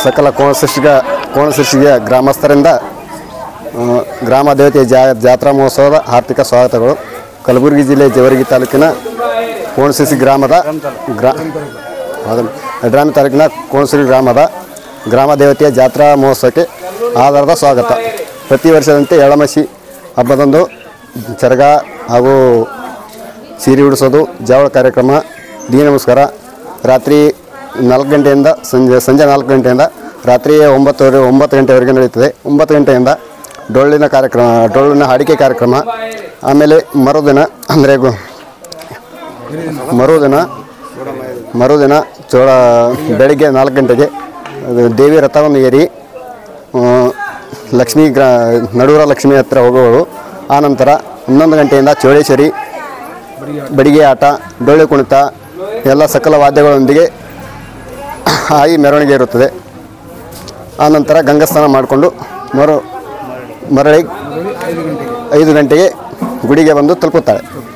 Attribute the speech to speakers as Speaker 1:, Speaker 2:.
Speaker 1: ಸಕಲ ಕೋಣಸೃಷ್ಟಿಗ ಕೋಣಸೃಷ್ಟಿಗೆ ಗ್ರಾಮಸ್ಥರಿಂದ ಆ, ಗ್ರಾಮ ದೇವತೆ ಜಾ ಜಾತ್ರಾ ಮಹೋತ್ಸವದ ಆರ್ಥಿಕ ಸ್ವಾಗತಗಳು ಕಲಬುರಗಿ ಜಿಲ್ಲೆ ಜವರ್ಗಿ ತಾಲೂಕಿನ ಕೋಣಸೃಷ್ಟಿ ಗ್ರಾಮದ ಗ್ರಾ ಹೌದು. ಯಡ್ರಾಮಿ ತಾಲೂಕಿನ ಕೋಣಸೂರು ಗ್ರಾಮದ ಗ್ರಾಮ ದೇವತೆಯ ಜಾತ್ರಾ ಮಹೋತ್ಸವಕ್ಕೆ ಆಧಾರದ ಸ್ವಾಗತ ಪ್ರತಿ ವರ್ಷದಂತೆ ಎಳಮಸಿ ಹಬ್ಬದಂದು ಚರಗ ಹಾಗೂ ಸೀರೆ ಉಡಿಸೋದು ಜಾವಳ ಕಾರ್ಯಕ್ರಮ ಡಿ ನಮಸ್ಕಾರ ರಾತ್ರಿ ನಾಲ್ಕು ಗಂಟೆಯಿಂದ ಸಂಜೆ ಸಂಜೆ ನಾಲ್ಕು ಗಂಟೆಯಿಂದ ರಾತ್ರಿ ಒಂಬತ್ತುವರೆ ಒಂಬತ್ತು ಗಂಟೆವರೆಗೆ ನಡೆಯುತ್ತದೆ ಒಂಬತ್ತು ಗಂಟೆಯಿಂದ ಡೊಳ್ಳಿನ ಕಾರ್ಯಕ್ರಮ ಡೊಳ್ಳಿನ ಹಾಡಿಕೆ ಕಾರ್ಯಕ್ರಮ ಆಮೇಲೆ ಮರುದಿನ ಅಂದರೆ ಗು ಮರುದಿನ ಮರುದಿನ ಚೋಳ ಬೆಳಿಗ್ಗೆ ನಾಲ್ಕು ಗಂಟೆಗೆ ಅದು ದೇವಿ ರಥವನ್ನು ಏರಿ ಆ, ಲಕ್ಷ್ಮೀ ಗ್ರಾ ನಡೂರ ಲಕ್ಷ್ಮಿ ಹತ್ರ ಹೋಗುವಳು ಆನಂತರ ಹನ್ನೊಂದು ಗಂಟೆಯಿಂದ ಚೋಳೇಶ್ವರಿ ಬಡಿಗೆ ಆಟ ಡೊಳ್ಳು ಕುಣಿತ ಎಲ್ಲ ಸಕಲ ವಾದ್ಯಗಳೊಂದಿಗೆ ಆಯಿ ಮೆರವಣಿಗೆ ಇರುತ್ತದೆ ಆನಂತರ ಗಂಗಸ್ನಾನ ಮಾಡಿಕೊಂಡು ಮರು ಮರಳಿ ಐದು ಗಂಟೆಗೆ ಗುಡಿಗೆ ಬಂದು ತಲುಪುತ್ತಾಳೆ